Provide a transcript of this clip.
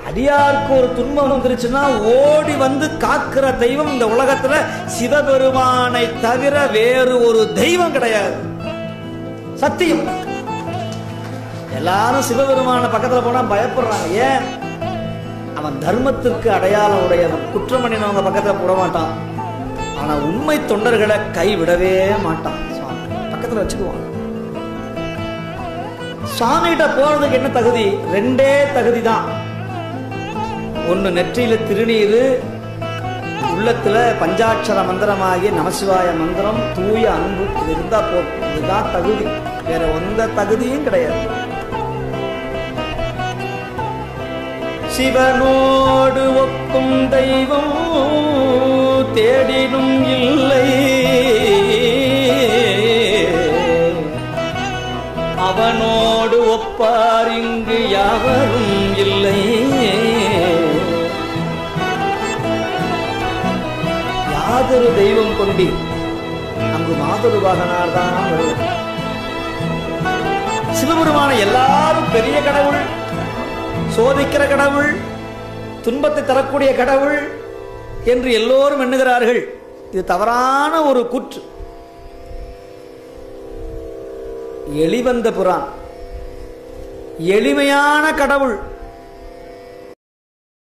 அடியாருக்கு ஒரு துன்பம் வந்துருச்சுன்னா ஓடி வந்து காக்கிற தெய்வம் இந்த உலகத்துல சிவபெருமானை தவிர வேறு ஒரு தெய்வம் கிடையாது சத்தியம் எல்லாரும் சிவபெருமான பக்கத்துல போனா பயப்படுறாங்க ஏன் அவன் தர்மத்திற்கு அடையாளம் உடையவன் குற்றம் பண்ணினவங்க பக்கத்துல போட மாட்டான் ஆனா உண்மை தொண்டர்களை கைவிடவே மாட்டான் சுவாமி பக்கத்துல வச்சுக்குவான் சுவாமிகிட்ட போறதுக்கு என்ன தகுதி ரெண்டே தகுதி தான் ஒண்ணு நெற்றியில திருநீரு உள்ளத்துல பஞ்சாட்சர மந்திரமாகிய நமசிவாய மந்திரம் தூய அன்பு இது இருந்தா போதும் இதுதான் தகுதி வேற எந்த தகுதியும் கிடையாது சிவனோடு ஒக்கும் தெய்வம் தேடினும் இல்லை அவனோடு ஒப்பார் இங்கு யாவரும் இல்லை யாதொரு தெய்வம் கொண்டி அங்கு மாதொரு வாகனார் தான் வருவது சிவபெருமான எல்லாரும் பெரிய கடவுள் சோதிக்கிற கடவுள் துன்பத்தை தரக்கூடிய கடவுள் என்று எல்லோரும் எண்ணுகிறார்கள் இது தவறான ஒரு கூற்று எளிவந்த புறான் எளிமையான கடவுள்